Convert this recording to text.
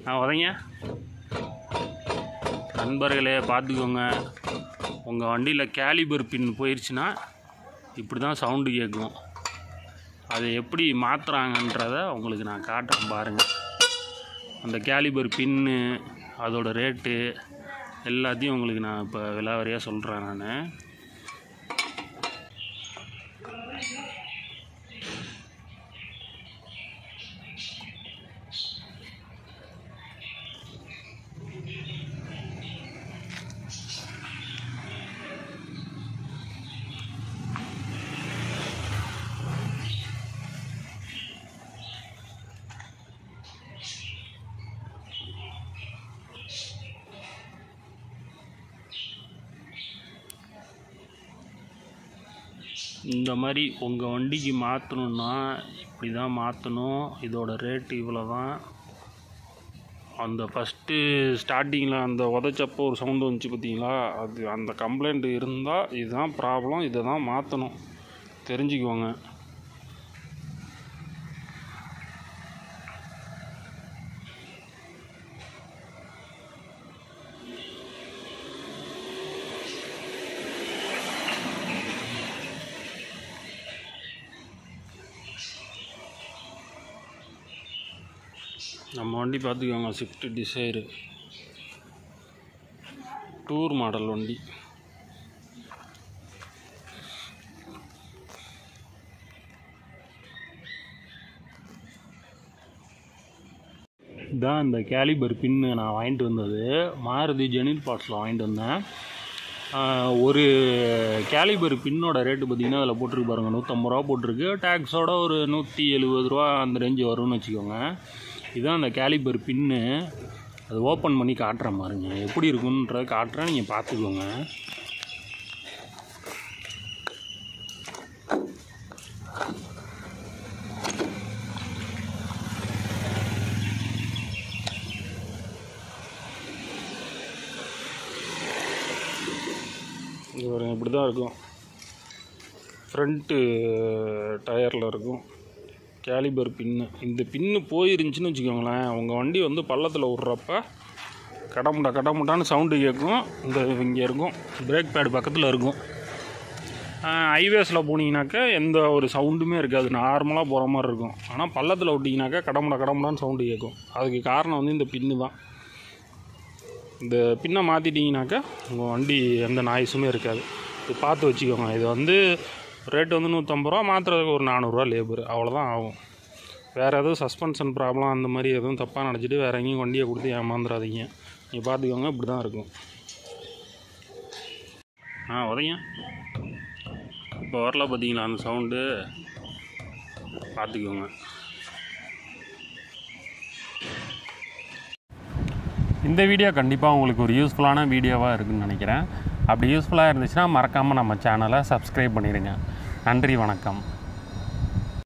ஆ உதங்க நண்பர்களே பார்த்துக்கோங்க உங்கள் வண்டியில் கேலிபர் பின் போயிடுச்சுன்னா இப்படி தான் சவுண்டு கேட்கும் அதை எப்படி மாற்றுறாங்கன்றத உங்களுக்கு நான் காட்டுறேன் பாருங்கள் அந்த கேலிபர் பின்னு அதோட ரேட்டு எல்லாத்தையும் உங்களுக்கு நான் இப்போ விலாவரியாக சொல்கிறேன் நான் இந்த மாதிரி உங்கள் வண்டிக்கு மாற்றணுன்னா இப்படி தான் மாற்றணும் இதோட ரேட்டு இவ்வளோ தான் அந்த ஃபஸ்ட்டு ஸ்டார்டிங்கில் அந்த உதச்சப்போ ஒரு சவுண்டு வந்துச்சு பார்த்தீங்களா அது அந்த கம்ப்ளைண்ட் இருந்தால் இதுதான் ப்ராப்ளம் இதை தான் மாற்றணும் தெரிஞ்சுக்கோங்க நம்ம வண்டி பார்த்துக்கோங்க ஸ்விஃப்ட் டிசைரு டூர் மாடல் வண்டி இதான் இந்த கேலிபர் பின்னு நான் வாங்கிட்டு வந்தது மாருதி ஜெனில் பார்ட்ஸில் வாங்கிட்டு வந்தேன் ஆஹ், ஒரு கேலிபர் பின்னோட ரேட்டு பார்த்தீங்கன்னா அதில் போட்டிருக்கு பாருங்கள் நூற்றம்பது ரூபா போட்டிருக்கு டேக்ஸோட ஒரு நூற்றி எழுபது ரூபா அந்த ரேஞ்சு வரும்னு வச்சுக்கோங்க இதுதான் அந்த கேலிபர் பின்னு அது ஓப்பன் பண்ணி காட்டுறேன் பாருங்க எப்படி இருக்குன்றத காட்டுறேன் நீங்கள் பார்த்துக்கோங்க இது பாருங்க இப்படி தான் இருக்கும் ஃப்ரண்ட்டு டயரில் இருக்கும் கேலிபர் பின்னு இந்த பின்னு போயிருந்துச்சுன்னு வச்சுக்கோங்களேன் உங்கள் வண்டி வந்து பள்ளத்தில் விட்றப்ப கடமுடா கடமுடான்னு சவுண்டு கேட்கும் இந்த இங்கே இருக்கும் பிரேக் பேடு பக்கத்தில் இருக்கும் ஹைவேஸில் போனீங்கனாக்கா எந்த ஒரு சவுண்டுமே இருக்காது நார்மலாக போகிற மாதிரி இருக்கும் ஆனால் பள்ளத்தில் விட்டிங்கனாக்கா கடமுடா கடமுடான்னு சவுண்டு கேட்கும் அதுக்கு காரணம் வந்து இந்த பின்னு தான் இந்த பின்னை மாற்றிட்டிங்கனாக்கா உங்கள் வண்டி எந்த நாய்ஸுமே இருக்காது இது பார்த்து வச்சுக்கோங்க இது வந்து ரேட்டு வந்து நூற்றம்பது ரூபா மாற்றுறதுக்கு ஒரு நானூறுரூவா லேபர் அவ்வளோதான் ஆகும் வேறு எதுவும் சஸ்பென்ஷன் ப்ராப்ளம் அந்த மாதிரி எதுவும் தப்பாக நினச்சிட்டு வேறு எங்கேயும் வண்டியை கொடுத்து ஏமாந்துடாதீங்க நீங்கள் பார்த்துக்கோங்க இப்படி தான் இருக்கும் ஆ உதங்க இப்போ வரல பார்த்தீங்களா அந்த சவுண்டு பார்த்துக்கோங்க இந்த வீடியோ கண்டிப்பாக உங்களுக்கு ஒரு யூஸ்ஃபுல்லான வீடியோவாக இருக்குன்னு நினைக்கிறேன் அப்படி யூஸ்ஃபுல்லாக இருந்துச்சுன்னா மறக்காமல் நம்ம சேனலை சப்ஸ்கிரைப் பண்ணிடுங்க நன்றி வணக்கம்